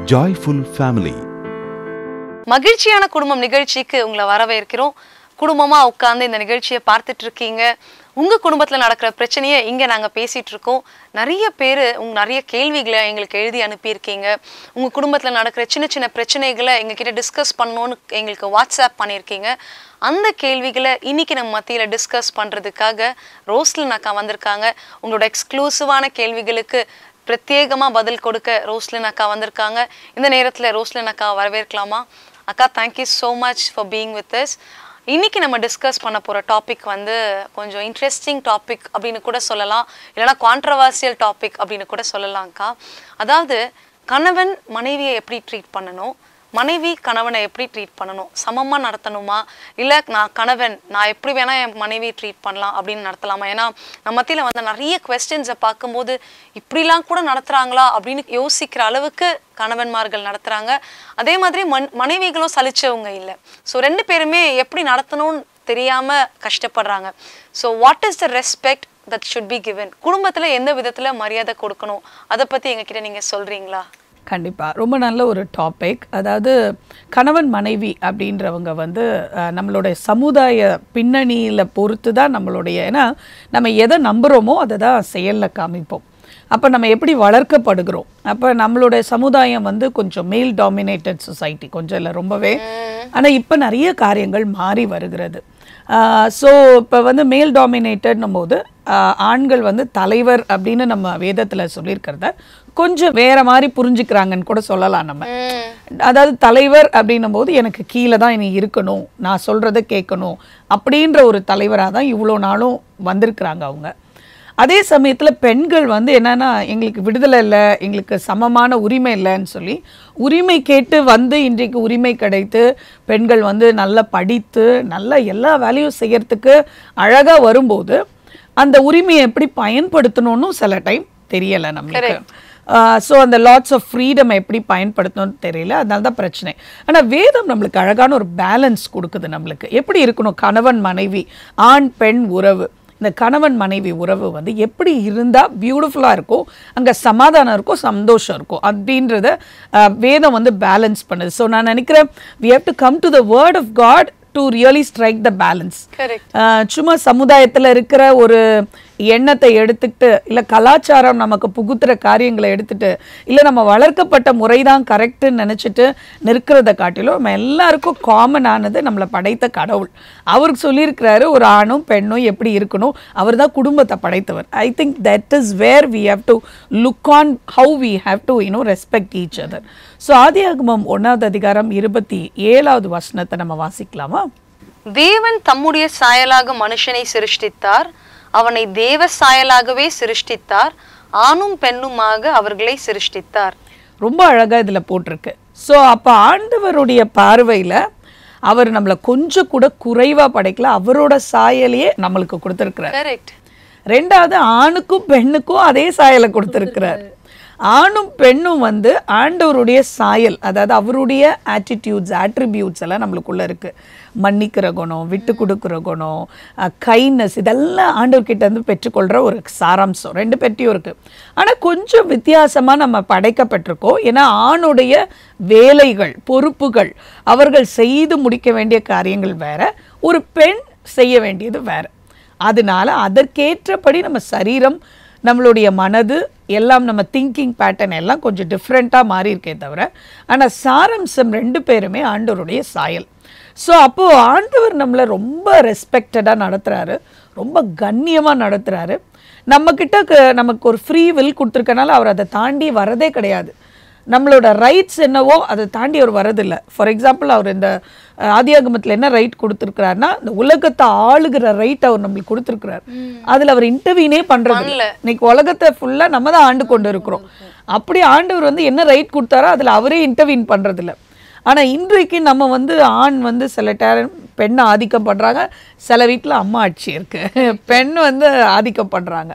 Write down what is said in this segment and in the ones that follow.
Joyful Family மகிழ்ச்சியான குடும்பம் நிகழ்ச்சிக்கு உங்களை வரவேற்கிறோம் குடும்பமா உட்கார்ந்து இந்த நிகழ்ச்சியை பார்த்துட்டு இருக்கீங்க உங்க குடும்பத்துல நடக்கிற பிரச்சனையை இங்க நாங்க பேசிட்டு இருக்கோம் நிறைய பேர் உங்க நிறைய கேள்விகளை எங்களுக்கு எழுதி அனுப்பியிருக்கீங்க உங்க குடும்பத்துல நடக்கிற சின்ன சின்ன பிரச்சனைகளை எங்ககிட்ட டிஸ்கஸ் பண்ணணும்னு எங்களுக்கு வாட்ஸ்அப் பண்ணியிருக்கீங்க அந்த கேள்விகளை இன்னைக்கு நம்ம மத்தியில டிஸ்கஸ் பண்றதுக்காக ரோஸ்லின் அக்கா வந்திருக்காங்க உங்களோட எக்ஸ்க்ளூசிவான கேள்விகளுக்கு பிரத்யேகமா பதில் கொடுக்க ரோஸ்லின் அக்கா வந்திருக்காங்க இந்த நேரத்துல ரோஸ்லின் அக்கா வரவேற்கலாமா அக்கா thank you so much for being with us இன்னைக்கு நம்ம டிஸ்கஸ் பண்ண போற டாபிக் வந்து கொஞ்சம் இன்ட்ரெஸ்டிங் டாபிக் அப்படின்னு கூட சொல்லலாம் இல்லைன்னா கான்ட்ரவர்சியல் டாபிக் அப்படின்னு கூட சொல்லலாம்க்கா அதாவது கணவன் மனைவியை எப்படி ட்ரீட் பண்ணணும் மனைவி கணவனை எப்படி ட்ரீட் பண்ணணும் சமமா நடத்தணுமா இல்லை நான் கணவன் நான் எப்படி வேணா என் மனைவி ட்ரீட் பண்ணலாம் அப்படின்னு நடத்தலாமா ஏன்னா நம்ம மத்தியில வந்து நிறைய கொஸ்டின்ஸை பார்க்கும்போது இப்படிலாம் கூட நடத்துறாங்களா அப்படின்னு யோசிக்கிற அளவுக்கு கணவன்மார்கள் நடத்துறாங்க அதே மாதிரி மன் மனைவிகளும் சலிச்சவங்க இல்லை ஸோ ரெண்டு பேருமே எப்படி நடத்தணும்னு தெரியாம கஷ்டப்படுறாங்க so what is the respect that should be given குடும்பத்துல எந்த விதத்துல மரியாதை கொடுக்கணும் அதை பத்தி எங்ககிட்ட நீங்க சொல்றீங்களா கண்டிப்பாக ரொம்ப நல்ல ஒரு டாபிக் அதாவது கணவன் மனைவி அப்படின்றவங்க வந்து அஹ், நம்மளுடைய சமுதாய பின்னணியில் பொறுத்து தான் நம்மளுடைய ஏன்னா நம்ம எதை நம்புகிறோமோ அதை தான் செயலில் காமிப்போம் அப்போ நம்ம எப்படி வளர்க்கப்படுகிறோம் அப்போ நம்மளுடைய சமுதாயம் வந்து கொஞ்சம் மேல் டாமினேட்டட் சொசைட்டி கொஞ்சம் இல்லை ரொம்பவே ஆனால் இப்போ நிறைய காரியங்கள் மாறி வருகிறது ஸோ இப்போ வந்து மேல் டாமினேட்டட்னும் போது ஆஹ், ஆண்கள் வந்து தலைவர் அப்படின்னு நம்ம வேதத்தில் சொல்லியிருக்கிறத கொஞ்சம் வேற மாதிரி புரிஞ்சுக்கிறாங்கன்னு கூட சொல்லலாம் நம்ம அதாவது தலைவர் அப்படின்னும் போது எனக்கு கீழே தான் இனி இருக்கணும் நான் சொல்றதை கேட்கணும் அப்படின்ற ஒரு தலைவராக தான் இவ்வளோ நாளும் வந்திருக்கிறாங்க அவங்க அதே சமயத்தில் பெண்கள் வந்து என்னன்னா எங்களுக்கு விடுதலை இல்லை எங்களுக்கு சமமான உரிமை இல்லைன்னு சொல்லி உரிமை கேட்டு வந்து இன்றைக்கு உரிமை கிடைத்து பெண்கள் வந்து நல்லா படித்து நல்லா எல்லா வேலையும் செய்யறதுக்கு அழகாக வரும்போது அந்த உரிமையை எப்படி பயன்படுத்தணும்னு சில டைம் தெரியலை நம்மளுக்கு ஸோ அந்த லாட்ஸ் ஆஃப் ஃப்ரீடம் எப்படி பயன்படுத்தணும்னு தெரியல அதனால தான் பிரச்சனை ஆனால் வேதம் நம்மளுக்கு அழகான ஒரு பேலன்ஸ் கொடுக்குது நம்மளுக்கு எப்படி இருக்கணும் கணவன் மனைவி ஆண் பெண் உறவு இந்த கணவன் மனைவி உறவு வந்து எப்படி இருந்தால் பியூட்டிஃபுல்லாக இருக்கும் அங்கே சமாதானம் இருக்கும் சந்தோஷம் இருக்கும் அப்படின்றத அஹ், வேதம் வந்து பேலன்ஸ் பண்ணுது ஸோ நான் நினைக்கிறேன் we have to come to the word of God to really strike the balance correct சும்மா சமுதாயத்தில் இருக்கிற ஒரு எண்ணத்தை எடுத்துக்கிட்டு இல்லை கலாச்சாரம் நமக்கு புகுத்துற காரியங்களை எடுத்துட்டு இல்லை நம்ம வளர்க்கப்பட்ட முறை தான் கரெக்டுன்னு நினச்சிட்டு நிற்கிறத காட்டிலும் நம்ம எல்லாருக்கும் காமன் ஆனது நம்மளை படைத்த கடவுள் அவருக்கு சொல்லியிருக்கிறாரு ஒரு ஆணும் பெண்ணும் எப்படி இருக்கணும் அவர் தான் குடும்பத்தை படைத்தவர் I think that is where we have to look on how we have to you know respect each other so ஆதியாகமம் ஒன்றாவது அதிகாரம் இருபத்தி ஏழாவது வசனத்தை நம்ம வாசிக்கலாமா தேவன் தம்முடைய சாயலாக மனுஷனை சிருஷ்டித்தார் அவனை தேவ சாயலாகவே சிருஷ்டித்தார் ஆணும் பெண்ணுமாக அவர்களை சிருஷ்டித்தார் ரொம்ப அழகாக இதில் போட்டிருக்கு ஸோ அப்போ ஆண்டவருடைய பார்வையில் அவர் நம்மளை கொஞ்சம் கூட குறைவாக படைக்கல அவரோட சாயலையே நம்மளுக்கு கொடுத்துருக்கிறார் கரெக்ட் ரெண்டாவது ஆணுக்கும் பெண்ணுக்கும் அதே சாயலை கொடுத்துருக்கிறார் ஆணும் பெண்ணும் வந்து ஆண்டவருடைய சாயல் அதாவது அவருடைய ஆட்டிடியூட்ஸ் ஆட்ரிபியூட்ஸ் எல்லாம் நம்மளுக்குள்ள இருக்கு மன்னிக்கிற குணம் விட்டு கொடுக்குற குணம் கைண்ட்னஸ் இதெல்லாம் ஆண்டவர்கிட்ட இருந்து பெற்றுக்கொள்கிற ஒரு சாராம்சம் ரெண்டு பெட்டியும் இருக்கு ஆனால் கொஞ்சம் வித்தியாசமாக நம்ம படைக்கப்பட்டிருக்கோம் ஏன்னா ஆணுடைய வேலைகள் பொறுப்புகள் அவர்கள் செய்து முடிக்க வேண்டிய காரியங்கள் வேற ஒரு பெண் செய்ய வேண்டியது வேற அதனால அதற்கேற்றபடி நம்ம சரீரம் நம்மளுடைய மனது எல்லாம் நம்ம திங்கிங் பேட்டர்ன் எல்லாம் கொஞ்சம் டிஃப்ரெண்ட்டாக மாறி இருக்கே தவிர ஆனால் சாரம்சம் ரெண்டு பேருமே ஆண்டவருடைய சாயல் ஸோ அப்போது ஆண்டவர் நம்மளை ரொம்ப ரெஸ்பெக்டடாக நடத்துகிறாரு ரொம்ப கண்ணியமாக நடத்துகிறாரு நம்மக்கிட்ட க- நமக்கு ஒரு ஃப்ரீ வில் கொடுத்துருக்கனால அவர் அதை தாண்டி வரதே கிடையாது நம்மளோட ரைட்ஸ் என்னவோ அதை தாண்டி அவர் வரதில்லை ஃபார் எக்ஸாம்பிள் அவர் இந்த அஹ், ஆதியாகமத்தில் என்ன ரைட் கொடுத்துருக்கிறாருன்னா இந்த உலகத்தை ஆளுகிற ரைட் அவர் நம்மளுக்கு கொடுத்துருக்கிறார் அதில் அவர் இன்டர்வியூனே பண்ணுறது இல்லை இன்னைக்கு உலகத்தை ஃபுல்லாக நம்ம தான் ஆண்டு கொண்டு இருக்கிறோம் அப்படி ஆண்டவர் வந்து என்ன ரைட் கொடுத்தாரோ அதில் அவரே இன்டர்வியூன் பண்ணுறதில்ல ஆனால் இன்றைக்கு நம்ம வந்து ஆண் வந்து சில டேரன் பெண்ணை ஆதிக்கம் பண்ணுறாங்க சில வீட்டில் அம்மா ஆட்சி இருக்கு பெண் வந்து ஆதிக்கம் பண்ணுறாங்க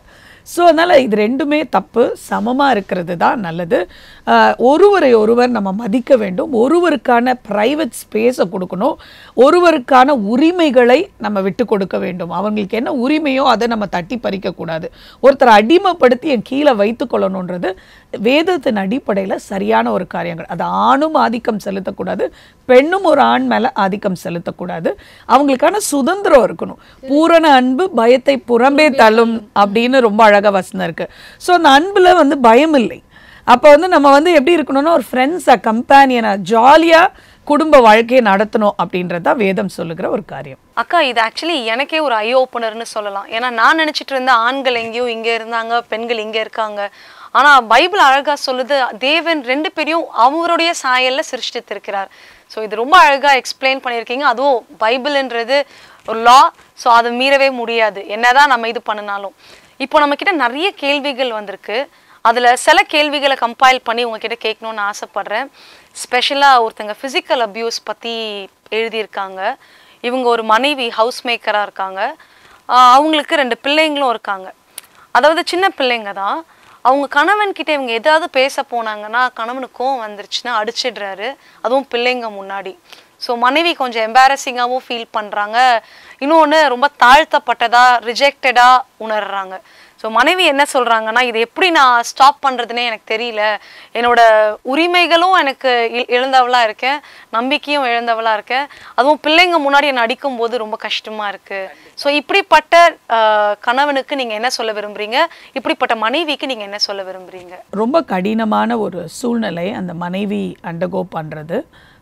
ஸோ அதனால் இது ரெண்டுமே தப்பு சமமாக இருக்கிறது தான் நல்லது ஆஹ் ஒருவரை ஒருவர் நம்ம மதிக்க வேண்டும் ஒருவருக்கான ப்ரைவேட் ஸ்பேஸை கொடுக்கணும் ஒருவருக்கான உரிமைகளை நம்ம விட்டு கொடுக்க வேண்டும் அவங்களுக்கு என்ன உரிமையோ அதை நம்ம தட்டி பறிக்கக்கூடாது ஒருத்தரை அடிமைப்படுத்தி என் கீழே வைத்து கொள்ளணுன்றது வேதத்தின் அடிப்படையில் சரியான ஒரு காரியங்கள் அது ஆணும் ஆதிக்கம் செலுத்தக்கூடாது பெண்ணும் ஒரு ஆண் மேலே ஆதிக்கம் செலுத்தக்கூடாது அவங்களுக்கான சுதந்திரம் இருக்கணும் பூரண அன்பு பயத்தை புறம்பே தள்ளும் அப்படின்னு ரொம்ப அழகா வசனம் இருக்கு ஸோ அந்த அன்புல வந்து பயம் இல்லை அப்போ வந்து நம்ம வந்து எப்படி இருக்கணும்னா ஒரு ஃப்ரெண்ட்ஸாக கம்பேனியனாக ஜாலியாக குடும்ப வாழ்க்கையை நடத்தணும் அப்படின்றது தான் வேதம் சொல்லுகிற ஒரு காரியம் அக்கா இது ஆக்சுவலி எனக்கே ஒரு ஐ ஓப்பனர்னு சொல்லலாம் ஏன்னா நான் நினைச்சிட்டு இருந்தேன் ஆண்கள் எங்கேயோ இங்க இருந்தாங்க பெண்கள் இங்க இருக்காங்க ஆனா பைபிள் அழகா சொல்லுது தேவன் ரெண்டு பேரையும் அவருடைய சாயல்ல சிருஷ்டித்திருக்கிறார் ஸோ இது ரொம்ப அழகா எக்ஸ்பிளைன் பண்ணியிருக்கீங்க அதுவும் பைபிள்ன்றது ஒரு லா ஸோ அதை மீறவே முடியாது என்னதான் நம்ம இது பண்ணினாலும் இப்போ நம்ம கிட்ட நிறைய கேள்விகள் வந்திருக்கு அதுல சில கேள்விகளை கம்பைல் பண்ணி உங்ககிட்ட கேட்கணும்னு ஆசைப்படுறேன் ஸ்பெஷலா ஒருத்தங்க ஃபிசிக்கல் அபியூஸ் பத்தி எழுதியிருக்காங்க இவங்க ஒரு மனைவி ஹவுஸ் மேக்கராக இருக்காங்க ஆஹ் அவங்களுக்கு ரெண்டு பிள்ளைங்களும் இருக்காங்க அதாவது சின்ன பிள்ளைங்க தான் அவங்க கணவன் கிட்ட இவங்க ஏதாவது பேச போனாங்கன்னா கணவனுக்கு கோவம் வந்துருச்சுன்னா அடிச்சிடுறாரு அதுவும் பிள்ளைங்க முன்னாடி ஸோ மனைவி கொஞ்சம் எம்பாரசிங்காகவும் ஃபீல் பண்ணுறாங்க இன்னொன்று ரொம்ப தாழ்த்தப்பட்டதா ரிஜெக்டடாக உணர்றாங்க ஸோ மனைவி என்ன சொல்கிறாங்கன்னா இது எப்படி நான் ஸ்டாப் பண்ணுறதுனே எனக்கு தெரியல என்னோட உரிமைகளும் எனக்கு இ- இழந்தவளா இருக்கேன் நம்பிக்கையும் இழந்தவளா இருக்கேன் அதுவும் பிள்ளைங்க முன்னாடி என்னை அடிக்கும்போது ரொம்ப கஷ்டமா இருக்கு ஸோ இப்படிப்பட்ட ஆஹ், கணவனுக்கு நீங்க என்ன சொல்ல விரும்புறீங்க இப்படிப்பட்ட மனைவிக்கு நீங்க என்ன சொல்ல விரும்புறீங்க ரொம்ப கடினமான ஒரு சூழ்நிலை அந்த மனைவி அண்டகோ பண்ணுறது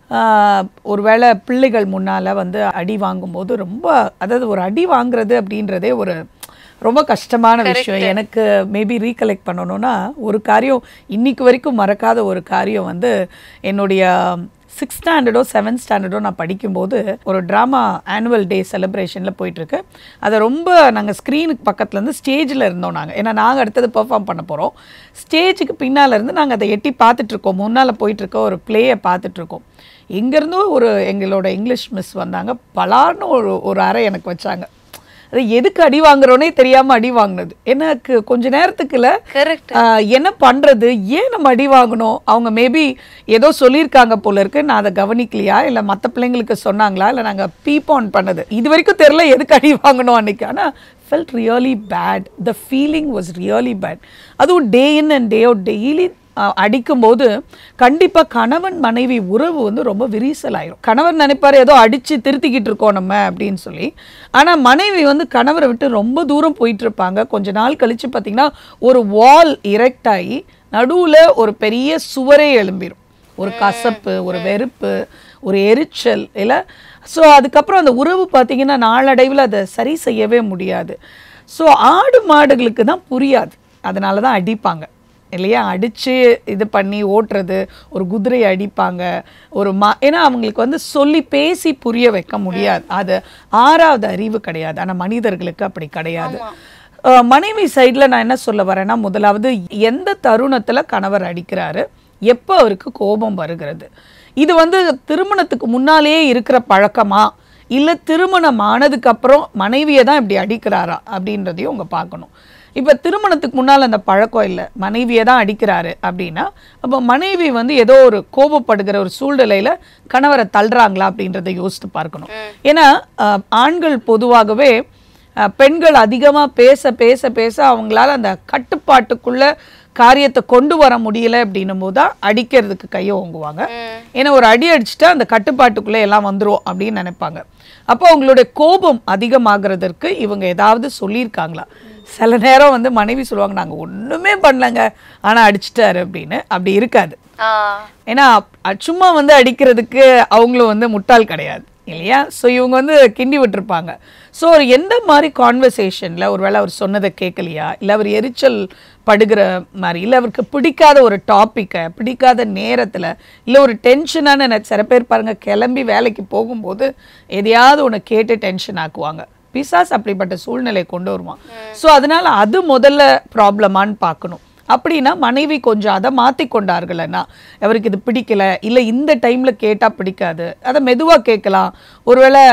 ஒருவேளை பிள்ளைகள் முன்னால் வந்து அடி வாங்கும்போது ரொம்ப அதாவது ஒரு அடி வாங்குறது அப்படின்றதே ஒரு ரொம்ப கஷ்டமான விஷயம் எனக்கு மேபி ரீகலெக்ட் பண்ணணும்னா ஒரு காரியம் இன்னைக்கு வரைக்கும் மறக்காத ஒரு காரியம் வந்து என்னுடைய சிக்ஸ்த் ஸ்டாண்டர்டோ செவன்த் ஸ்டாண்டர்டோ நான் படிக்கும்போது ஒரு ட்ராமா ஆனுவல் டே செலிப்ரேஷனில் போயிட்டுருக்கு அதை ரொம்ப நாங்கள் ஸ்க்ரீனுக்கு பக்கத்துலேருந்து ஸ்டேஜில் இருந்தோம் நாங்கள் ஏன்னா நாங்கள் அடுத்தது பெர்ஃபார்ம் பண்ண போகிறோம் ஸ்டேஜுக்கு பின்னால் இருந்து நாங்கள் அதை எட்டி பார்த்துட்ருக்கோம் முன்னால் போயிட்டுருக்க ஒரு ப்ளேயை பார்த்துட்ருக்கோம் எங்கேருந்தோ ஒரு எங்களோட இங்கிலீஷ் மிஸ் வந்தாங்க பலார்னு ஒரு ஒரு அறை எனக்கு வச்சாங்க அது எதுக்கு அடி வாங்குறோனே தெரியாமல் அடி வாங்கினது எனக்கு கொஞ்ச நேரத்துக்குள்ள கரெக்ட் ஆஹ் என்ன பண்றது ஏன் நம்ம அடி வாங்கணும் அவங்க மேபி ஏதோ சொல்லியிருக்காங்க போல இருக்கு நான் அதை கவனிக்கலையா இல்லை மற்ற பிள்ளைங்களுக்கு சொன்னாங்களா இல்லை நாங்கள் பீப் ஆன் பண்ணது இது வரைக்கும் தெரியல எதுக்கு அடி வாங்கணும் அன்னைக்கு ஆனால் felt really bad the feeling was really bad அதுவும் day in and day out daily அடிக்கும்போது கண்டிப்பாக கணவன் மனைவி உறவு வந்து ரொம்ப விரிசல் ஆயிரும் கணவர் நினைப்பாரு ஏதோ அடித்து திருத்திக்கிட்டு இருக்கோம் நம்ம அப்படின்னு சொல்லி ஆனால் மனைவி வந்து கணவரை விட்டு ரொம்ப தூரம் போயிட்டு இருப்பாங்க கொஞ்ச நாள் கழிச்சு பார்த்தீங்கன்னா ஒரு வால் இரெக்ட் ஆகி நடுவில் ஒரு பெரிய சுவரே எழும்பிடும் ஒரு கசப்பு ஒரு வெறுப்பு ஒரு எரிச்சல் இல்லை ஸோ அதுக்கப்புறம் அந்த உறவு பார்த்தீங்கன்னா நாளடைவில் அதை சரி செய்யவே முடியாது ஸோ ஆடு மாடுகளுக்கு தான் புரியாது அதனால தான் அடிப்பாங்க இல்லையா அடித்து இது பண்ணி ஓட்டுறது ஒரு குதிரையை அடிப்பாங்க ஒரு மா ஏன்னா அவங்களுக்கு வந்து சொல்லி பேசி புரிய வைக்க முடியாது அது ஆறாவது அறிவு கிடையாது ஆனால் மனிதர்களுக்கு அப்படி கிடையாது அஹ் மனைவி சைடில் நான் என்ன சொல்ல வரேன்னா முதலாவது எந்த தருணத்தில் கணவர் அடிக்கிறாரு எப்போ அவருக்கு கோபம் வருகிறது இது வந்து திருமணத்துக்கு முன்னாலேயே இருக்கிற பழக்கமா இல்லை திருமணம் ஆனதுக்கு அப்புறம் மனைவியை தான் இப்படி அடிக்கிறாரா அப்படின்றதையும் அவங்க பார்க்கணும் இப்போ திருமணத்துக்கு முன்னால் அந்த பழக்கம் இல்லை மனைவியை தான் அடிக்கிறாரு அப்படின்னா அப்போ மனைவி வந்து ஏதோ ஒரு கோபப்படுகிற ஒரு சூழ்நிலையில் கணவரை தள்ளுறாங்களா அப்படின்றத யோசித்து பார்க்கணும் ஏன்னா அஹ், ஆண்கள் பொதுவாகவே அஹ், பெண்கள் அதிகமாக பேச பேச பேச அவங்களால அந்த கட்டுப்பாட்டுக்குள்ள காரியத்தை கொண்டு வர முடியல அப்படின்னும் போது தான் அடிக்கிறதுக்கு கையை ஓங்குவாங்க ஏன்னா ஒரு அடி அடிச்சுட்டா அந்த கட்டுப்பாட்டுக்குள்ளே எல்லாம் வந்துரும் அப்படின்னு நினைப்பாங்க அப்போ அவங்களுடைய கோபம் அதிகமாகிறதற்கு இவங்க ஏதாவது சொல்லியிருக்காங்களா சில நேரம் வந்து மனைவி சொல்லுவாங்க நாங்கள் ஒன்றுமே பண்ணலங்க ஆனால் அடிச்சிட்டாரு அப்படின்னு அப்படி இருக்காது ஆஹ் ஏன்னா அ- சும்மா வந்து அடிக்கிறதுக்கு அவங்களும் வந்து முட்டாள் கிடையாது இல்லையா ஸோ இவங்க வந்து கிண்டி விட்டுருப்பாங்க ஸோ ஒரு எந்த மாதிரி கான்வர்சேஷனில் ஒருவேளை அவர் சொன்னதை கேட்கலையா இல்லை அவர் எரிச்சல் படுகிற மாதிரி இல்லை அவருக்கு பிடிக்காத ஒரு டாப்பிக்கை பிடிக்காத நேரத்தில் இல்லை ஒரு டென்ஷனான நெ- சில பேர் பாருங்க கிளம்பி வேலைக்கு போகும்போது எதையாவது ஒன்று கேட்டு டென்ஷன் ஆக்குவாங்க பிசாஸ் அப்படிப்பட்ட சூழ்நிலை கொண்டு வருவான் ஸோ அதனால அது முதல்ல ப்ராப்ளமான்னு பார்க்கணும் அப்படின்னா மனைவி கொஞ்சம் அதை மாற்றி கொண்டார்கள்னா அவருக்கு இது பிடிக்கல இல்லை இந்த டைமில் கேட்டால் பிடிக்காது அதை மெதுவாக கேட்கலாம் ஒருவேளை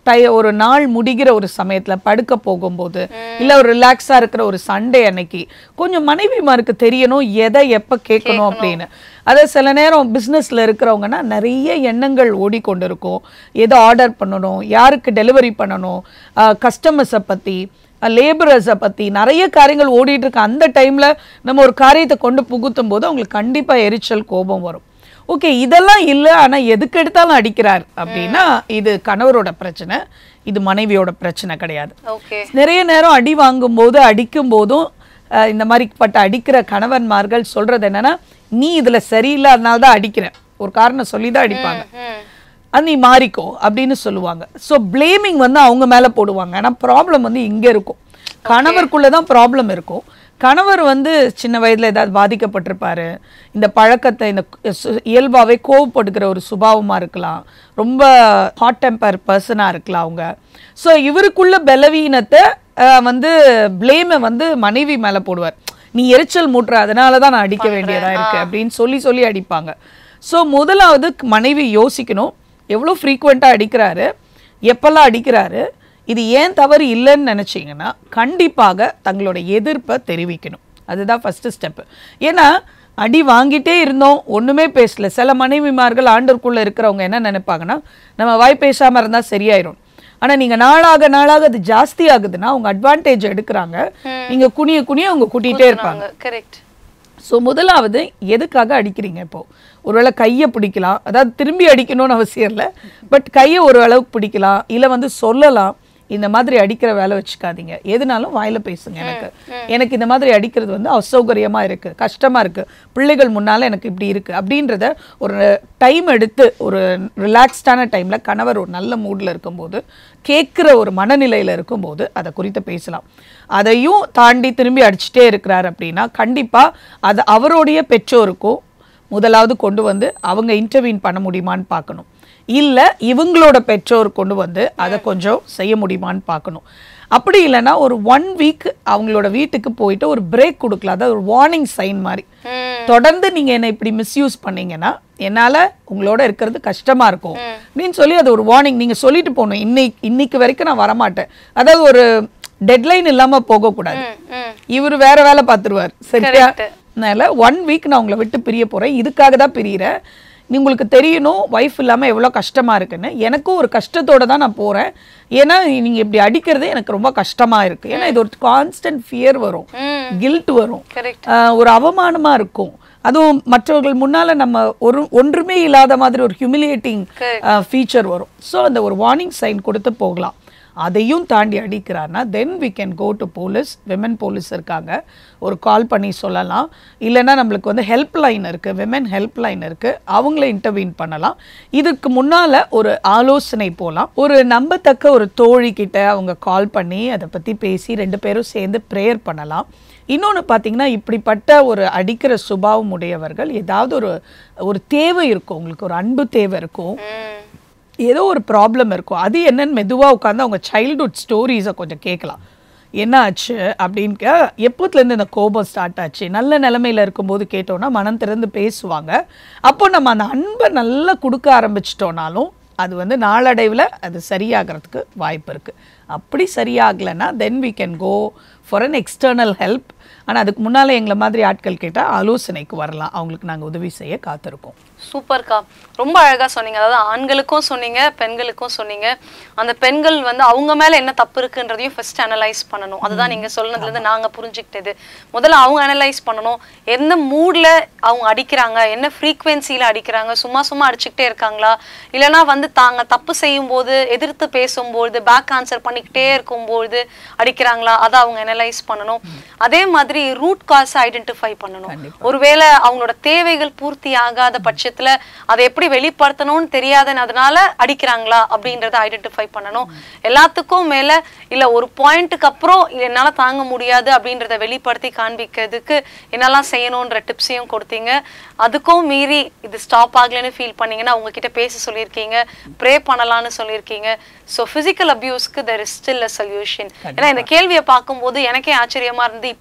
டை ஒரு நாள் முடிகிற ஒரு சமயத்துல படுக்க போகும்போது இல்ல ஒரு ரிலாக்ஸா இருக்கிற ஒரு சண்டே அன்னைக்கு கொஞ்சம் மனைவிமாருக்கு தெரியணும் எதை எப்ப கேட்கணும் அப்படின்னு அதை சில நேரம் பிஸ்னஸ்ல இருக்கிறவங்கன்னா நிறைய எண்ணங்கள் ஓடிக்கொண்டிருக்கும் எதை ஆர்டர் பண்ணணும் யாருக்கு டெலிவரி பண்ணணும் கஸ்டமர்ஸை பத்தி லேபரர்ஸை பற்றி நிறைய காரியங்கள் ஓடிட்டு இருக்க அந்த டைமில் நம்ம ஒரு காரியத்தை கொண்டு புகுத்தும் போது அவங்களுக்கு கண்டிப்பாக எரிச்சல் கோபம் வரும் ஓகே இதெல்லாம் இல்லை ஆனால் எதுக்கு எடுத்தாலும் அடிக்கிறார் அப்படின்னா இது கணவரோட பிரச்சனை இது மனைவியோட பிரச்சனை கிடையாது ஓகே நிறைய நேரம் அடி வாங்கும் போது அடிக்கும் போதும் அஹ், இந்த மாதிரி பட்ட அடிக்கிற கணவன்மார்கள் சொல்றது என்னன்னா நீ இதுல சரியில்லாதனால தான் அடிக்கிற ஒரு காரணம் சொல்லி தான் அடிப்பாங்க ம் அது நீ மாறிக்கோ அப்படின்னு சொல்லுவாங்க ஸோ பிளேமிங் வந்து அவங்க மேல போடுவாங்க ஆனா ப்ராப்ளம் வந்து இங்க இருக்கும் கணவருக்குள்ள தான் ப்ராப்ளம் இருக்கும் கணவர் வந்து சின்ன வயதுல ஏதாவது பாதிக்கப்பட்டிருப்பாரு இந்த பழக்கத்தை இந்த சு- இயல்பாவே கோவப்படுகிற ஒரு சுபாவமா இருக்கலாம் ரொம்ப ஹாட் டெம்பர் பர்சனா இருக்கலாம் அவங்க ஸோ இவருக்குள்ள பலவீனத்தை அஹ், வந்து பிளேமை வந்து மனைவி மேல போடுவார் நீ எரிச்சல் மூட்டுற அதனால தான் நான் அடிக்க வேண்டியதா இருக்கு அப்படின்னு சொல்லி சொல்லி அடிப்பாங்க ஸோ முதலாவது மனைவி யோசிக்கணும் எவ்வளோ ஃப்ரீக்வெண்ட்டாக அடிக்கிறாரு எப்பெல்லாம் அடிக்கிறாரு இது ஏன் தவறு இல்லைன்னு நினச்சிங்கன்னா கண்டிப்பாக தங்களோட எதிர்ப்பை தெரிவிக்கணும் அதுதான் ஃபஸ்ட்டு ஸ்டெப்பு ஏன்னா அடி வாங்கிட்டே இருந்தோம் ஒன்றுமே பேசல சில மனைவிமார்கள் ஆண்டருக்குள்ளே இருக்கிறவங்க என்ன நினைப்பாங்கன்னா நம்ம வாய் பேசாமல் இருந்தால் சரியாயிரும் ஆனால் நீங்கள் நாளாக நாளாக அது ஜாஸ்தி ஆகுதுன்னா அவங்க அட்வான்டேஜ் எடுக்கிறாங்க நீங்கள் குனிய குனிய அவங்க கூட்டிகிட்டே இருப்பாங்க கரெக்ட் ஸோ முதலாவது எதுக்காக அடிக்கிறீங்க இப்போ ஒருவேளை கையை பிடிக்கலாம் அதாவது திரும்பி அடிக்கணும்னு அவசியம் இல்லை பட் கையை ஒரு அளவுக்கு பிடிக்கலாம் இல்லை வந்து சொல்லலாம் இந்த மாதிரி அடிக்கிற வேலை வச்சுக்காதீங்க எதுனாலும் வாயில பேசுங்க எனக்கு எனக்கு இந்த மாதிரி அடிக்கிறது வந்து அசௌகரியமா இருக்கு கஷ்டமா இருக்கு பிள்ளைகள் முன்னால எனக்கு இப்படி இருக்கு அப்படின்றத ஒரு டைம் எடுத்து ஒரு ரிலாக்ஸ்டான டைம்ல கணவர் ஒரு நல்ல மூட்ல இருக்கும்போது கேட்குற ஒரு மனநிலையில இருக்கும்போது அதை குறித்து பேசலாம் அதையும் தாண்டி திரும்பி அடிச்சுட்டே இருக்கிறார் அப்படின்னா கண்டிப்பா அது அவருடைய பெற்றோருக்கும் முதலாவது கொண்டு வந்து அவங்க இன்டர்வீன் பண்ண முடியுமான்னு பார்க்கணும் இல்ல இவங்களோட பெற்றோர் கொண்டு வந்து அதை கொஞ்சம் செய்ய முடியுமான்னு பார்க்கணும் அப்படி இல்லைன்னா ஒரு ஒன் வீக் அவங்களோட வீட்டுக்கு போயிட்டு ஒரு பிரேக் கொடுக்கலாம் அதாவது ஒரு வார்னிங் சைன் மாதிரி தொடர்ந்து நீங்க என்னை இப்படி மிஸ்யூஸ் பண்ணீங்கன்னா என்னால உங்களோட இருக்கிறது கஷ்டமா இருக்கும் அப்படின்னு சொல்லி அது ஒரு வார்னிங் நீங்க சொல்லிட்டு போகணும் இன்னைக்கு இன்னைக்கு வரைக்கும் நான் வரமாட்டேன் அதாவது ஒரு டெட்லைன் இல்லாம போகக்கூடாது ம் ம் இவர் வேற வேலை பார்த்துருவார் சரியா Correct. அதனால ஒன் வீக் நான் உங்களை விட்டு பிரிய போறேன் இதுக்காக தான் பிரியறேன் நீ உங்களுக்கு தெரியணும் ஒய்ஃப் இல்லாம எவ்வளவு கஷ்டமா இருக்குன்னு எனக்கும் ஒரு கஷ்டத்தோட தான் நான் போறேன் ஏன்னா நீங்க இப்படி அடிக்கிறதே எனக்கு ரொம்ப கஷ்டமா இருக்கு ஏன்னா இது ஒரு கான்ஸ்டன்ட் ஃபியர் வரும் ம் கில்ட் வரும் கரெக்ட் ஆஹ் ஒரு அவமானமா இருக்கும் அதுவும் மற்றவர்கள் முன்னால நம்ம ஒரு ஒன்றுமே இல்லாத மாதிரி ஒரு ஹியூமிலியேட்டிங் ஃபீச்சர் வரும் ஸோ அந்த ஒரு வார்னிங் சைன் கொடுத்து போகலாம் அதையும் தாண்டி அடிக்கிறார்னா then we can go to police women police இருக்காங்க ஒரு கால் பண்ணி சொல்லலாம் இல்லைன்னா நம்மளுக்கு வந்து ஹெல்ப் லைன் இருக்குது விமன் ஹெல்ப் லைன் இருக்குது அவங்கள இன்டர்வீன் பண்ணலாம் இதுக்கு முன்னால் ஒரு ஆலோசனை போகலாம் ஒரு நம்பத்தக்க ஒரு தோழி கிட்ட அவங்க கால் பண்ணி அதை பற்றி பேசி ரெண்டு பேரும் சேர்ந்து ப்ரேயர் பண்ணலாம் இன்னொன்று பார்த்தீங்கன்னா இப்படிப்பட்ட ஒரு அடிக்கிற சுபாவம் உடையவர்கள் ஏதாவது ஒரு ஒரு தேவை இருக்கும் உங்களுக்கு ஒரு அன்பு தேவை இருக்கும் ம் ஏதோ ஒரு ப்ராப்ளம் இருக்கும் அது என்னன்னு மெதுவாக உட்காந்து அவங்க சைல்ட்ஹுட் ஸ்டோரிஸை கொஞ்சம் கேட்கலாம் என்ன ஆச்சு அப்படின்னு கே- எப்போத்துலேருந்து இந்த கோபம் ஸ்டார்ட் ஆச்சு நல்ல நிலமையில இருக்கும்போது கேட்டோம்னா மனம் திறந்து பேசுவாங்க அப்போ நம்ம அந்த அன்பை நல்லா கொடுக்க ஆரம்பிச்சிட்டோம்னாலும் அது வந்து நாளடைவில் அது சரியாகிறதுக்கு வாய்ப்பு இருக்குது அப்படி சரியாகலைன்னா then we can go for an external help ஆனால் அதுக்கு முன்னால் எங்களை மாதிரி ஆட்கள் கேட்டால் ஆலோசனைக்கு வரலாம் அவங்களுக்கு நாங்கள் உதவி செய்ய காத்திருக்கோம் சூப்பர்க்கா ரொம்ப அழகா சொன்னீங்க அதாவது ஆண்களுக்கும் சொன்னீங்க பெண்களுக்கும் சொன்னீங்க அந்த பெண்கள் வந்து அவங்க மேல என்ன தப்பு இருக்குன்றதையும் ஃபர்ஸ்ட் அனலைஸ் பண்ணணும் அதுதான் நீங்க சொன்னதுல இருந்து நாங்க புரிஞ்சுக்கிட்டது முதல்ல அவங்க அனலைஸ் பண்ணணும் எந்த மூட்ல அவங்க அடிக்கிறாங்க என்ன ஃப்ரீக்வன்சில அடிக்கிறாங்க சும்மா சும்மா அடிச்சுக்கிட்டே இருக்காங்களா இல்லைன்னா வந்து தாங்க தப்பு செய்யும் போது எதிர்த்து பேசும்போது பேக் ஆன்சர் பண்ணிக்கிட்டே இருக்கும்போது அடிக்கிறாங்களா அதை அவங்க அனலைஸ் பண்ணணும் அதே மாதிரி ரூட் காஸ் ஐடென்டிஃபை பண்ணணும் ஒருவேளை அவங்களோட தேவைகள் பூர்த்தி ஆகாத பட்சத்துல அதை எப்படி வெளிப்படுத்தணும்னு தெரியாதனால அடிக்கிறாங்களா அப்படின்றத ஐடென்டிஃபை பண்ணணும் எல்லாத்துக்கும் மேல இல்ல ஒரு பாயிண்ட்டுக்கு அப்புறம் இது என்னால தாங்க முடியாது அப்படின்றத வெளிப்படுத்தி காண்பிக்கிறதுக்கு என்னெல்லாம் செய்யணுன்ற டிப்ஸையும் கொடுத்தீங்க அதுக்கும் மீறி இது ஸ்டாப் ஆகலைன்னு ஃபீல் பண்ணீங்கன்னா உங்ககிட்ட பேச சொல்லியிருக்கீங்க ப்ரே பண்ணலாம்னு சொல்லியிருக்கீங்க ஸோ ஃபிசிக்கல் அபியூஸ்க்கு there is still a solution ஏன்னா இந்த கேள்வியை பார்க்கும்போது எனக்கே ஆச்சரியமா இருந்து இப்- இந்த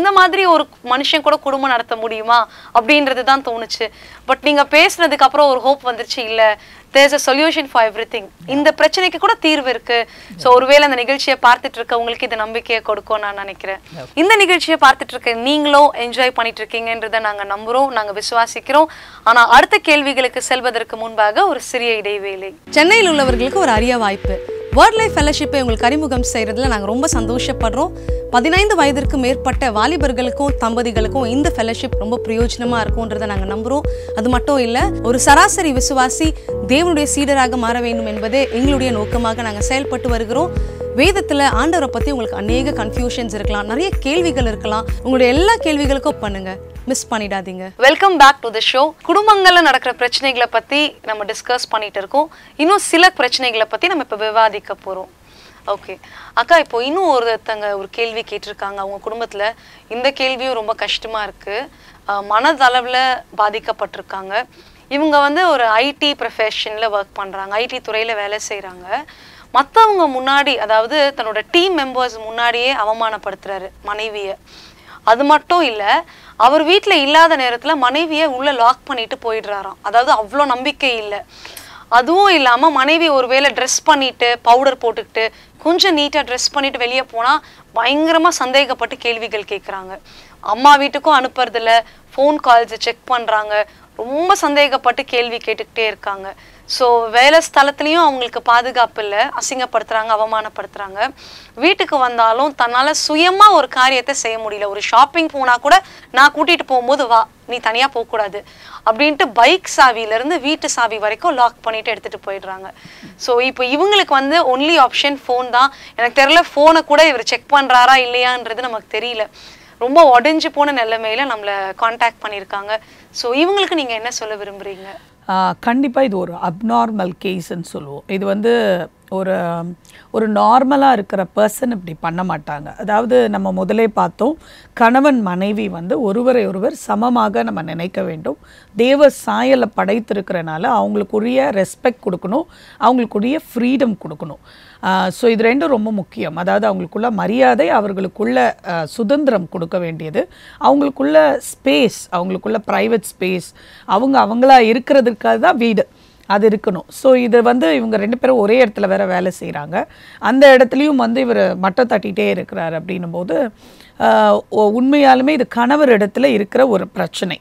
இந்த மாதிரி ஒரு மனுஷன் கூட குடும்பம் நடத்த முடியுமா அப்படின்றது தான் தோணுச்சு பட் நீங்க பேசுனதுக்கு அப்புறம் ஒரு ஹோப் வந்துருச்சு இல்ல there's a solution for every இந்த பிரச்சனைக்கு கூட தீர்வு இருக்கு ஸோ ஒருவேளை அந்த நிகழ்ச்சியை பார்த்துட்டு இருக்க உங்களுக்கு இது நம்பிக்கையை கொடுக்கும் நான் நினைக்கிறேன் இந்த நிகழ்ச்சியை பார்த்துட்டு இருக்க நீங்களும் என்ஜாய் பண்ணிட்டு இருக்கீங்கன்றதை நாங்க நம்புறோம் நாங்க விசுவாசிக்கிறோம் ஆனா அடுத்த கேள்விகளுக்கு செல்வதற்கு முன்பாக ஒரு சிறிய இடைவேளை சென்னையில் உள்ளவர்களுக்கு ஒரு அரிய வாய்ப்பு வேர்ல்ட் லைஃப் ஃபெலோஷிப்பை உங்களுக்கு அறிமுகம் செய்கிறதுல நாங்கள் ரொம்ப சந்தோஷப்படுறோம் பதினைந்து வயதிற்கு மேற்பட்ட வாலிபர்களுக்கும் தம்பதிகளுக்கும் இந்த ஃபெலோஷிப் ரொம்ப பிரயோஜனமாக இருக்கும்ன்றதை நாங்கள் நம்புகிறோம் அது மட்டும் இல்லை ஒரு சராசரி விசுவாசி தேவனுடைய சீடராக மாற வேண்டும் என்பதே எங்களுடைய நோக்கமாக நாங்கள் செயல்பட்டு வருகிறோம் வேதத்தில் ஆண்டவரை பற்றி உங்களுக்கு அநேக கன்ஃபியூஷன்ஸ் இருக்கலாம் நிறைய கேள்விகள் இருக்கலாம் உங்களுடைய எல்லா கேள்விகளுக்கும் பண்ணுங்க மிஸ் பண்ணிடாதீங்க welcome back to the show குடும்பங்கள்ல நடக்கிற பிரச்சனைகளை பத்தி நம்ம டிஸ்கஸ் பண்ணிட்டு இருக்கோம் இன்னும் சில பிரச்சனைகளை பத்தி நம்ம இப்ப விவாதிக்க போறோம் ஓகே அக்கா இப்போ இன்னும் ஒருத்தங்க ஒரு கேள்வி கேட்டிருக்காங்க அவங்க குடும்பத்துல இந்த கேள்வியும் ரொம்ப கஷ்டமா இருக்கு அஹ் மனதளவுல பாதிக்கப்பட்டிருக்காங்க இவங்க வந்து ஒரு ஐடி ப்ரொஃபஷனில் ஒர்க் பண்றாங்க ஐடி துறையில வேலை செய்றாங்க மத்தவங்க முன்னாடி அதாவது தன்னோட டீம் மெம்பர்ஸ் முன்னாடியே அவமானப்படுத்துறாரு மனைவியை அது மட்டும் இல்ல அவர் வீட்ல இல்லாத நேரத்துல மனைவியை உள்ள லாக் பண்ணிட்டு போயிடுறாராம் அதாவது அவ்வளோ நம்பிக்கை இல்லை அதுவும் இல்லாம மனைவி ஒருவேளை ட்ரெஸ் பண்ணிட்டு பவுடர் போட்டுக்கிட்டு கொஞ்சம் நீட்டா ட்ரெஸ் பண்ணிட்டு வெளியே போனா பயங்கரமா சந்தேகப்பட்டு கேள்விகள் கேட்குறாங்க அம்மா வீட்டுக்கும் அனுப்புறதில்ல ஃபோன் கால்ஸ் செக் பண்றாங்க ரொம்ப சந்தேகப்பட்டு கேள்வி கேட்டுக்கிட்டே இருக்காங்க ஸோ வேலை ஸ்தலத்துலேயும் அவங்களுக்கு பாதுகாப்பு இல்லை அசிங்கப்படுத்துறாங்க அவமானப்படுத்துறாங்க வீட்டுக்கு வந்தாலும் தன்னால சுயமா ஒரு காரியத்தை செய்ய முடியல ஒரு ஷாப்பிங் போனா கூட நான் கூட்டிட்டு போகும்போது வா நீ தனியா போகக்கூடாது அப்படின்ட்டு பைக் சாவில இருந்து வீட்டு சாவி வரைக்கும் லாக் பண்ணிட்டு எடுத்துட்டு போயிடுறாங்க ஸோ இப்போ இவங்களுக்கு வந்து ஒன்லி ஆப்ஷன் ஃபோன் தான் எனக்கு தெரியல ஃபோனை கூட இவர் செக் பண்றாரா இல்லையான்றது நமக்கு தெரியல ரொம்ப உடஞ்சு போன நிலைமையில நம்மளை காண்டாக்ட் பண்ணியிருக்காங்க ஸோ இவங்களுக்கு நீங்க என்ன சொல்ல விரும்புறீங்க கண்டிப்பாக இது ஒரு அப்நார்மல் கேஸ்ன்னு சொல்லுவோம் இது வந்து ஒரு ஒரு நார்மலாக இருக்கிற பர்சன் இப்படி பண்ண மாட்டாங்க அதாவது நம்ம முதலே பார்த்தோம் கணவன் மனைவி வந்து ஒருவரை ஒருவர் சமமாக நம்ம நினைக்க வேண்டும் தேவ சாயலை படைத்திருக்கிறனால அவங்களுக்குரிய ரெஸ்பெக்ட் கொடுக்கணும் அவங்களுக்குரிய ஃப்ரீடம் கொடுக்கணும் ஸோ இது ரெண்டும் ரொம்ப முக்கியம் அதாவது அவங்களுக்குள்ள மரியாதை அவர்களுக்குள்ள அஹ், சுதந்திரம் கொடுக்க வேண்டியது அவங்களுக்குள்ள ஸ்பேஸ் அவங்களுக்குள்ள ப்ரைவேட் ஸ்பேஸ் அவங்க அவங்களா இருக்கிறதுக்காக தான் வீடு அது இருக்கணும் ஸோ இது வந்து இவங்க ரெண்டு பேரும் ஒரே இடத்துல வேற வேலை செய்கிறாங்க அந்த இடத்துலையும் வந்து இவர் மட்டம் தட்டிகிட்டே இருக்கிறார் அப்படின்னும் போது ஆஹ், ஒ- உண்மையாலுமே இது கணவர் இடத்துல இருக்கிற ஒரு பிரச்சனை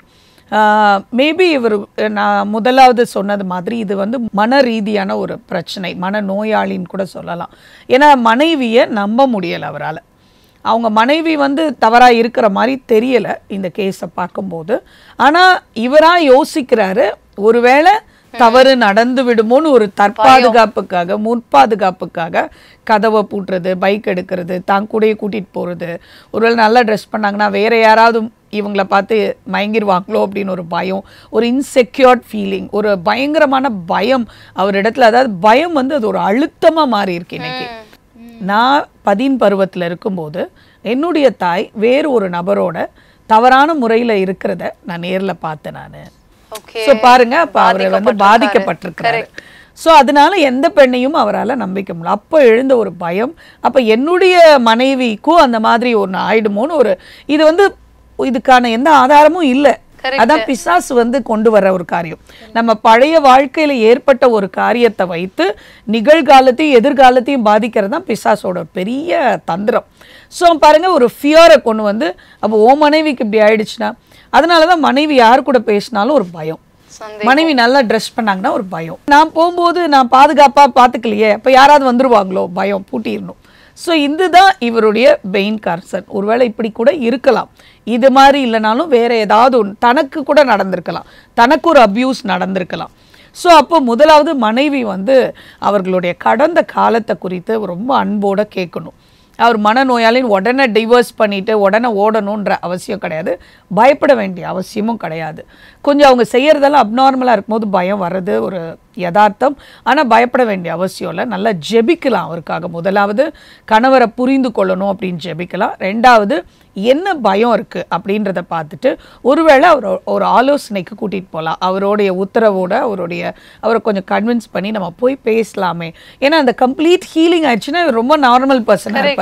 மேபி இவர் நான் முதலாவது சொன்னது மாதிரி இது வந்து மன ரீதியான ஒரு பிரச்சனை மன நோயாளின்னு கூட சொல்லலாம் ஏன்னா மனைவியை நம்ப முடியலை அவரால் அவங்க மனைவி வந்து தவறா இருக்கிற மாதிரி தெரியல இந்த கேஸை பார்க்கும்போது ஆனா இவரா யோசிக்கிறாரு ஒருவேளை தவறு நடந்து விடுமோன்னு ஒரு தற்பாதுகாப்புக்காக முற்பாதுகாப்புக்காக கதவை பூட்டுறது பைக் எடுக்கிறது தான் கூடயே கூட்டிட்டு போறது ஒருவேளை நல்லா ட்ரெஸ் பண்ணாங்கன்னா வேற யாராவது இவங்கள பார்த்து மயங்கிருவாங்களோ அப்படின்னு ஒரு பயம் ஒரு இன்செக்யூர்ட் ஃபீலிங் ஒரு பயங்கரமான பயம் அவர் இடத்துல அதாவது பயம் வந்து அது ஒரு அழுத்தமா மாறி இருக்கு இன்னைக்கு நான் பதின் பருவத்தில் இருக்கும்போது என்னுடைய தாய் வேறு ஒரு நபரோட தவறான முறையில் இருக்கிறத நான் நேரில் பார்த்தேன் நான் ஓகே ஸோ பாருங்க அப்போ அவர் வந்து பாதிக்கப்பட்டிருக்கிறாரு ஸோ அதனால எந்த பெண்ணையும் அவரால் நம்பிக்க முடியல அப்போ எழுந்த ஒரு பயம் அப்போ என்னுடைய மனைவிக்கும் அந்த மாதிரி ஒன்று ஆயிடுமோன்னு ஒரு இது வந்து இதுக்கான எந்த ஆதாரமும் இல்லை அதான் பிசாசு வந்து கொண்டு வர ஒரு காரியம் நம்ம பழைய வாழ்க்கையில ஏற்பட்ட ஒரு காரியத்தை வைத்து நிகழ்காலத்தையும் எதிர்காலத்தையும் பாதிக்கிறது தான் பிசாசோட பெரிய தந்திரம் ஸோ பாருங்க ஒரு ஃபியரை கொண்டு வந்து அப்போ ஓ மனைவிக்கு இப்படி ஆயிடுச்சுன்னா அதனால தான் மனைவி யார் கூட பேசினாலும் ஒரு பயம் சந்தேகம். மனைவி நல்லா ட்ரெஸ் பண்ணாங்கன்னா ஒரு பயம் நான் போகும்போது நான் பாதுகாப்பா பார்த்துக்கலையே அப்போ யாராவது வந்துருவாங்களோ பயம் பூட்டிடணும் ஸோ இதுதான் இவருடைய பெயின் கார்சன் ஒருவேளை இப்படி கூட இருக்கலாம் இது மாதிரி இல்லைனாலும் வேற ஏதாவது ஒன்று தனக்கு கூட நடந்திருக்கலாம் தனக்கு ஒரு அபியூஸ் நடந்திருக்கலாம் ஸோ அப்போ முதலாவது மனைவி வந்து அவர்களுடைய கடந்த காலத்தை குறித்து ரொம்ப அன்போட கேட்கணும் அவர் மனநோயாளின்னு உடனே டிவோர்ஸ் பண்ணிட்டு உடனே ஓடணுன்ற அவசியம் கிடையாது பயப்பட வேண்டிய அவசியமும் கிடையாது கொஞ்சம் அவங்க செய்யறதெல்லாம் அப்நார்மலாக இருக்கும்போது பயம் வர்றது ஒரு யதார்த்தம் ஆனால் பயப்பட வேண்டிய அவசியம் இல்லை நல்லா ஜெபிக்கலாம் அவருக்காக முதலாவது கணவரை புரிந்து கொள்ளணும் அப்படின்னு ஜெபிக்கலாம் ரெண்டாவது என்ன பயம் இருக்கு அப்படின்றத பார்த்துட்டு ஒருவேளை அவர் ஒரு ஆலோசனைக்கு கூட்டிட்டு போகலாம் அவருடைய உத்தரவோட அவருடைய அவரை கொஞ்சம் கன்வின்ஸ் பண்ணி நம்ம போய் பேசலாமே ஏன்னா அந்த கம்ப்ளீட் ஹீலிங் ஆயிடுச்சுன்னா இவர் ரொம்ப நார்மல் பர்சனாக இருப்பார்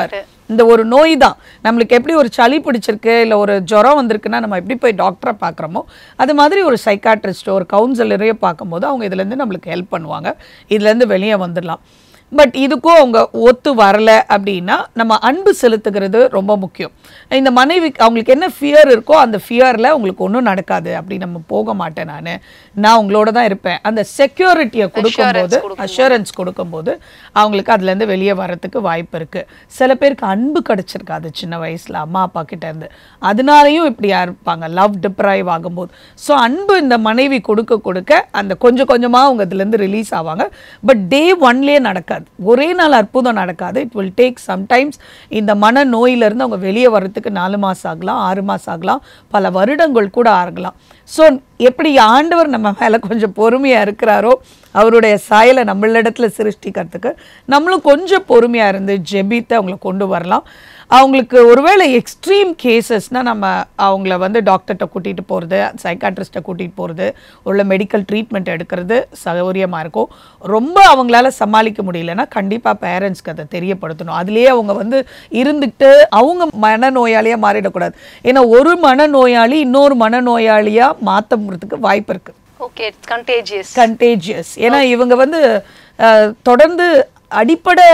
இந்த ஒரு நோய் தான் நம்மளுக்கு எப்படி ஒரு சளி பிடிச்சிருக்கு இல்லை ஒரு ஜுரம் வந்திருக்குன்னா நம்ம எப்படி போய் டாக்டரை பார்க்குறோமோ அது மாதிரி ஒரு சைக்காட்ரிஸ்ட்டோ ஒரு கவுன்சிலரையோ பார்க்கும்போது அவங்க இதுலேருந்து நம்மளுக்கு ஹெல்ப் பண்ணுவாங்க இதுலேருந்து வெளியே வந்துடலாம் பட் இதுக்கும் அவங்க ஒத்து வரல அப்படின்னா நம்ம அன்பு செலுத்துகிறது ரொம்ப முக்கியம் இந்த மனைவி அவங்களுக்கு என்ன ஃபியர் இருக்கோ அந்த ஃபியரில் உங்களுக்கு ஒன்றும் நடக்காது அப்படி நம்ம போக மாட்டேன் நான் நான் உங்களோட தான் இருப்பேன் அந்த செக்யூரிட்டியை கொடுக்கும்போது அஷூரன்ஸ் கொடுக்கும்போது அவங்களுக்கு அதுலேருந்து வெளியே வரத்துக்கு வாய்ப்பு இருக்குது சில பேருக்கு அன்பு கிடச்சிருக்காது சின்ன வயசில் அம்மா அப்பா கிட்ட இருந்து அதனாலையும் இப்படியா இருப்பாங்க லவ் டிப்ரைவ் ஆகும்போது ஸோ அன்பு இந்த மனைவி கொடுக்க கொடுக்க அந்த கொஞ்சம் கொஞ்சமாக அவங்க இதுலேருந்து ரிலீஸ் ஆவாங்க பட் டே ஒன்லேயே நடக்காது ஒரே நாள் அற்புதம் நடக்காது இட் வில் டேக் சம்டைம்ஸ் இந்த மன நோயிலிருந்து அவங்க வெளியே வர்றதுக்கு நாலு மாதம் ஆகலாம் ஆறு மாதம் ஆகலாம் பல வருடங்கள் கூட ஆகலாம் ஸோ எப்படி ஆண்டவர் நம்ம மேலே கொஞ்சம் பொறுமையாக இருக்கிறாரோ அவருடைய சாயலை நம்மளிடத்துல சிருஷ்டிக்கிறதுக்கு நம்மளும் கொஞ்சம் பொறுமையாக இருந்து ஜெபித்து அவங்கள கொண்டு வரலாம் அவங்களுக்கு ஒருவேளை எக்ஸ்ட்ரீம் கேசஸ்னால் நம்ம அவங்கள வந்து டாக்டர்கிட்ட கூட்டிகிட்டு போகிறது சைக்காட்ரிஸ்ட்டை கூட்டிகிட்டு போகிறது உள்ள மெடிக்கல் ட்ரீட்மெண்ட் எடுக்கிறது சௌகரியமாக இருக்கும் ரொம்ப அவங்களால சமாளிக்க முடியலன்னா கண்டிப்பாக பேரண்ட்ஸ்க்கு அதை தெரியப்படுத்தணும் அதுலேயே அவங்க வந்து இருந்துக்கிட்டு அவங்க மனநோயாளியாக மாறிடக்கூடாது ஏன்னா ஒரு மனநோயாளி இன்னொரு மனநோயாளியாக மாற்றறதுக்கு வாய்ப்பு இருக்குது ஓகே இட்ஸ் கண்டேஜியஸ் கண்டேஜியஸ் ஏன்னா இவங்க வந்து அஹ், தொடர்ந்து அடிப்படை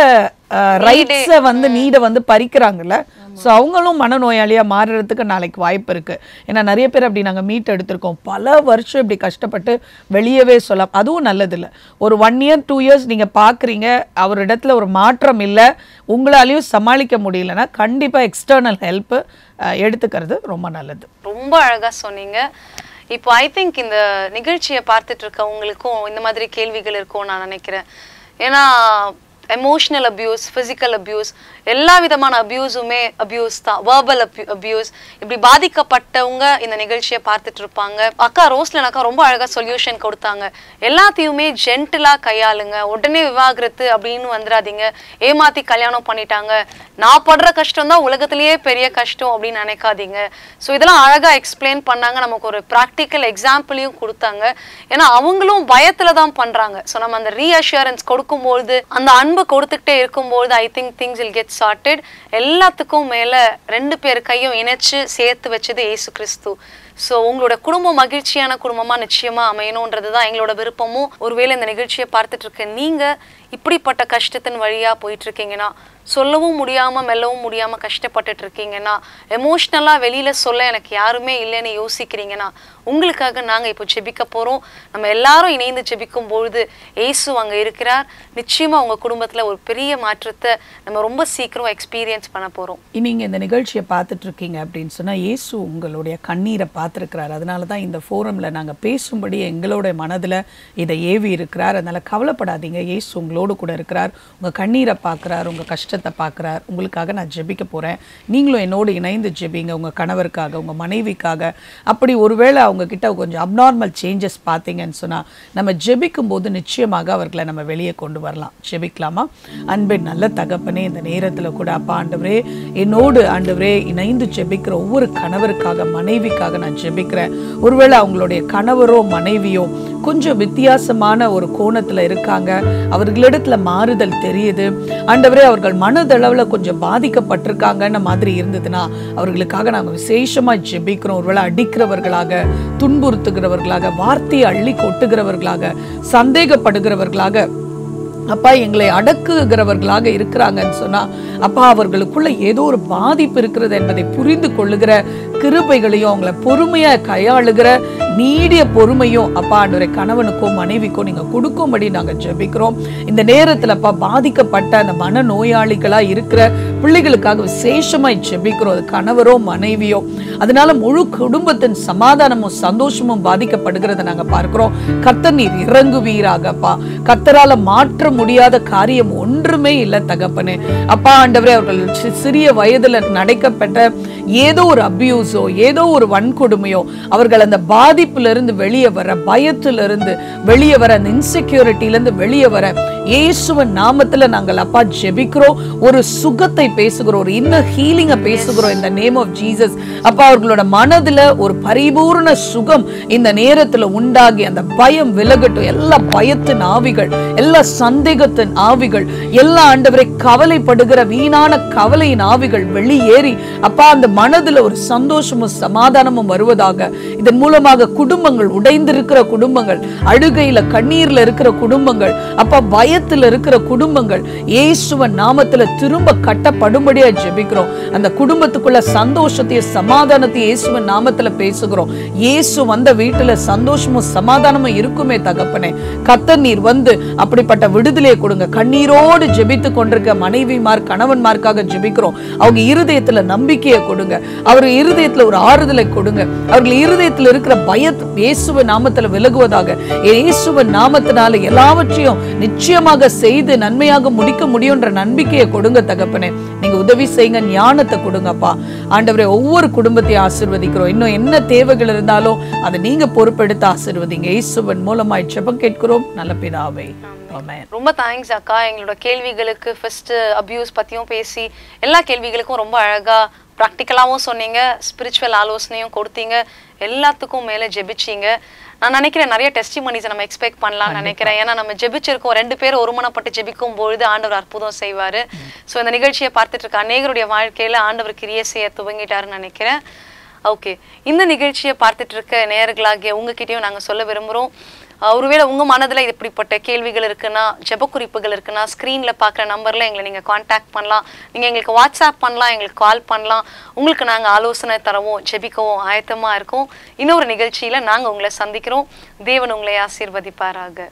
ரைட்ஸை வந்து நீடை வந்து பறிக்கிறாங்கல்ல ஸோ அவங்களும் மனநோயாளியாக மாறுறதுக்கு நாளைக்கு வாய்ப்பு இருக்கு ஏன்னா நிறைய பேர் அப்படி நாங்கள் மீட் எடுத்திருக்கோம் பல வருஷம் இப்படி கஷ்டப்பட்டு வெளியவே சொல்லலாம் அதுவும் நல்லதில்லை ஒரு ஒன் இயர் டூ இயர்ஸ் நீங்கள் பார்க்குறீங்க அவரிடத்துல ஒரு மாற்றம் இல்லை உங்களாலையும் சமாளிக்க முடியலன்னா கண்டிப்பாக எக்ஸ்டர்னல் ஹெல்ப்பு எடுத்துக்கிறது ரொம்ப நல்லது ரொம்ப அழகா சொன்னீங்க இப்போ ஐ திங்க் இந்த நிகழ்ச்சியை பார்த்துட்டு இருக்கவங்களுக்கும் இந்த மாதிரி கேள்விகள் இருக்கும் நான் நினைக்கிறேன் ஏன்னா எமோஷனல் அபியூஸ் ஃபிசிக்கல் அபியூஸ் எல்லா விதமான அபியூஸுமே அபியூஸ் தான் வேர்பல் அபியூஸ் இப்படி பாதிக்கப்பட்டவங்க இந்த நிகழ்ச்சியை பார்த்துட்டு இருப்பாங்க அக்கா ரோஸ்லன் அக்கா ரொம்ப அழகா சொல்யூஷன் கொடுத்தாங்க எல்லாத்தையுமே ஜென்டிலா கையாளுங்க உடனே விவாகரத்து அப்படின்னு வந்துடாதீங்க ஏமாத்தி கல்யாணம் பண்ணிட்டாங்க நான் படுற கஷ்டம் தான் உலகத்திலேயே பெரிய கஷ்டம் அப்படின்னு நினைக்காதீங்க ஸோ இதெல்லாம் அழகா எக்ஸ்பிளைன் பண்ணாங்க நமக்கு ஒரு ப்ராக்டிக்கல் எக்ஸாம்பிளையும் கொடுத்தாங்க ஏன்னா அவங்களும் பயத்துல தான் பண்றாங்க ஸோ நம்ம அந்த ரீஅஷூரன்ஸ் கொடுக்கும்போது அந்த அன்பு கொடுத்துக்கிட்டே இருக்கும்போது I think things will get sorted எல்லாத்துக்கும் மேல ரெண்டு பேர் கையும் இணைச்சு சேர்த்து வச்சது ஏசு கிறிஸ்து ஸோ உங்களோட குடும்பம் மகிழ்ச்சியான குடும்பமா நிச்சயமா அமையணுன்றது தான் எங்களோட விருப்பமும் ஒருவேளை இந்த நிகழ்ச்சியை பார்த்துட்டு இருக்க நீங்க இப்படிப்பட்ட கஷ்டத்தின் வழியா போயிட்டு இருக்கீங்கன்னா சொல்லவும் முடியாம மெல்லவும் முடியாம கஷ்டப்பட்டுட்டு இருக்கீங்கன்னா எமோஷ்னலா வெளியில சொல்ல எனக்கு யாருமே இல்லைன்னு யோசிக்கிறீங்கன்னா உங்களுக்காக நாங்க இப்போ ஜெபிக்க போறோம் நம்ம எல்லாரும் இணைந்து ஜெபிக்கும் பொழுது ஏசு அங்க இருக்கிறார் நிச்சயமா உங்க குடும்பத்துல ஒரு பெரிய மாற்றத்தை நம்ம ரொம்ப சீக்கிரம் எக்ஸ்பீரியன்ஸ் பண்ண போறோம் நீங்கள் இந்த நிகழ்ச்சியை பார்த்துட்டு இருக்கீங்க அப்படின்னு சொன்னால் இயேசு உங்களுடைய கண்ணீரை பார்த்துருக்கிறார் அதனால தான் இந்த ஃபோரமில் நாங்கள் பேசும்படி எங்களுடைய மனதில் இதை ஏவி இருக்கிறார் அதனால் கவலைப்படாதீங்க இயேசு உங்களோடு கூட இருக்கிறார் உங்கள் கண்ணீரை பார்க்குறார் உங்கள் கஷ்டத்தை பார்க்குறார் உங்களுக்காக நான் ஜெபிக்க போகிறேன் நீங்களும் என்னோடு இணைந்து ஜெபிங்க உங்கள் கணவருக்காக உங்கள் மனைவிக்காக அப்படி ஒருவேளை அவங்க கிட்ட கொஞ்சம் அப்நார்மல் சேஞ்சஸ் பார்த்தீங்கன்னு சொன்னால் நம்ம ஜெபிக்கும் போது நிச்சயமாக அவர்களை நம்ம வெளியே கொண்டு வரலாம் ஜெபிக்கலாமா அன்பின் நல்ல தகப்பனே இந்த நேரத்தில் கூட அப்பா ஆண்டவரே என்னோடு ஆண்டவரே இணைந்து ஜெபிக்கிற ஒவ்வொரு கணவருக்காக மனைவிக்காக நான் ஜெபிக்கிறேன் ஒருவேளை அவங்களுடைய கணவரோ மனைவியோ கொஞ்சம் வித்தியாசமான ஒரு கோணத்துல இருக்காங்க அவர்களிடத்துல மாறுதல் தெரியுது ஆண்டவரே அவர்கள் மனதளவுல கொஞ்சம் பாதிக்கப்பட்டிருக்காங்கன்ன மாதிரி இருந்ததுன்னா அவர்களுக்காக நாங்கள் விசேஷமா ஜெபிக்கிறோம் ஒருவேளை அடிக்கிறவர்களாக துன்புறுத்துகிறவர்களாக வார்த்தையை அள்ளி கொட்டுகிறவர்களாக சந்தேகப்படுகிறவர்களாக அப்பா எங்களை அடக்குகிறவர்களாக இருக்கிறாங்கன்னு சொன்னா அப்பா அவர்களுக்குள்ள ஏதோ ஒரு பாதிப்பு இருக்கிறது என்பதை புரிந்து கொள்ளுகிற கிருபைகளையும் அவங்கள பொறுமையா கையாளுகிற நீடிய பொறுமையும் அப்பா ஆண்டவரை கணவனுக்கோ மனைவிக்கோ நீங்க கொடுக்கும்படி நாங்க ஜெபிக்கிறோம் இந்த நேரத்துல அப்பா பாதிக்கப்பட்ட அந்த மன நோயாளிகளா இருக்கிற பிள்ளைகளுக்காக விசேஷமாய் ஜெபிக்கிறோம் அது கணவரோ மனைவியோ அதனால முழு குடும்பத்தின் சமாதானமும் சந்தோஷமும் பாதிக்கப்படுகிறத நாங்க பார்க்கிறோம் கர்த்தர் நீர் இறங்குவீராகப்பா கர்த்தரால மாற்ற முடியாத காரியம் ஒன்றுமே இல்லை தகப்பனே அப்பா ஆண்டவரே அவர்கள் சி- சிறிய வயதுல நடைக்கப்பட்ட ஏதோ ஒரு அபியூஸோ ஏதோ ஒரு வன்கொடுமையோ அவர்கள் அந்த பாதிப்புல இருந்து வெளியே வர பயத்துல இருந்து வெளியே வர அந்த இன்செக்யூரிட்டில இருந்து வெளியே வர இயேசுவின் நாமத்துல நாங்கள் அப்பா ஜெபிக்கிறோம் ஒரு சுகத்தை பேசுகிறோம் ஒரு இன்னர் ஹீலிங்கை பேசுகிறோம் இந்த நேம் ஆஃப் ஜீசஸ் அப்பா அவர்களோட மனதுல ஒரு பரிபூர்ண சுகம் இந்த நேரத்துல உண்டாகி அந்த பயம் விலகட்டும் எல்லா பயத்தின் ஆவிகள் எல்லா சந்தேகத்தின் ஆவிகள் எல்லா ஆண்டவரை கவலைப்படுகிற வீணான கவலையின் ஆவிகள் வெளியேறி அப்பா அந்த மனதுல ஒரு சந்தோஷமும் சமாதானமும் வருவதாக இதன் மூலமாக குடும்பங்கள் உடைந்திருக்கிற குடும்பங்கள் அழுகையில கண்ணீர்ல இருக்கிற குடும்பங்கள் அப்பா பயத்துல இருக்கிற குடும்பங்கள் இயேசுவன் நாமத்துல திரும்ப கட்டப்படும்படியா ஜெபிக்கிறோம் அந்த குடும்பத்துக்குள்ள சந்தோஷத்தையும் சமாதானத்தையும் இயேசுவன் நாமத்துல பேசுகிறோம் இயேசு வந்த வீட்டுல சந்தோஷமும் சமாதானமும் இருக்குமே தகப்பனே கத்தர் நீர் வந்து அப்படிப்பட்ட விடுதலையை கொடுங்க கண்ணீரோடு ஜெபித்து கொண்டிருக்க மனைவிமார் கணவன்மார்க்காக ஜெபிக்கிறோம் அவங்க இருதயத்துல நம்பிக்கையை கொடுங்க அவர் இருதயத்துல ஒரு ஆறுதலை கொடுங்க அவர்கள் இருதயத்துல இருக்கிற பயத்து இயேசுவ நாமத்துல விலகுவதாக இயேசுவ நாமத்தினால எல்லாவற்றையும் நிச்சயமாக செய்து நன்மையாக முடிக்க முடியும்ன்ற நம்பிக்கையை கொடுங்க தகப்பனே நீங்க உதவி செய்யுங்க ஞானத்தை கொடுங்கப்பா ஆண்டவரே ஒவ்வொரு குடும்பத்தையும் ஆசீர்வதிக்கிறோம் இன்னும் என்ன தேவைகள் இருந்தாலும் அதை நீங்க பொறுப்பெடுத்து ஆசீர்வதிங்க இயேசுவன் மூலமாய் ஜெபம் கேட்கிறோம் நல்ல பிதாவே ஆமென் ரொம்ப தேங்க்ஸ் அக்கா எங்களோட கேள்விகளுக்கு ஃபர்ஸ்ட் அபியூஸ் பத்தியும் பேசி எல்லா கேள்விகளுக்கும் ரொம்ப அழகா ப்ராக்டிக்கலாகவும் சொன்னீங்க ஸ்பிரிச்சுவல் ஆலோசனையும் கொடுத்தீங்க எல்லாத்துக்கும் மேலே ஜெபிச்சீங்க நான் நினைக்கிறேன் நிறைய டெஸ்டிமனிஸை நம்ம எக்ஸ்பெக்ட் பண்ணலாம்னு நினைக்கிறேன் ஏன்னா நம்ம ஜெபிச்சிருக்கோம் ரெண்டு பேரும் ஒருமனப்பட்டு ஜெபிக்கும் பொழுது ஆண்டவர் அற்புதம் செய்வாரு ஸோ இந்த நிகழ்ச்சியை பார்த்துட்டு இருக்க அநேகருடைய வாழ்க்கையில ஆண்டவர் கிரியை செய்ய துவங்கிட்டாருன்னு நினைக்கிறேன் ஓகே இந்த நிகழ்ச்சியை பார்த்துட்டு இருக்க நேயர்களாகிய உங்ககிட்டயும் நாங்க சொல்ல விரும்புறோம் அஹ் ஒருவேளை உங்க மனதுல இப்படிப்பட்ட கேள்விகள் இருக்குன்னா ஜெப குறிப்புகள் இருக்குன்னா ஸ்க்ரீன்ல பார்க்குற நம்பர்ல எங்களை நீங்க காண்டாக்ட் பண்ணலாம் நீங்க எங்களுக்கு வாட்ஸ்அப் பண்ணலாம் எங்களுக்கு கால் பண்ணலாம் உங்களுக்கு நாங்க ஆலோசனை தரவும் ஜெபிக்கவும் ஆயத்தமா இருக்கோம் இன்னொரு நிகழ்ச்சியில நாங்க உங்களை சந்திக்கிறோம் தேவன் உங்களை ஆசீர்வதிப்பாராக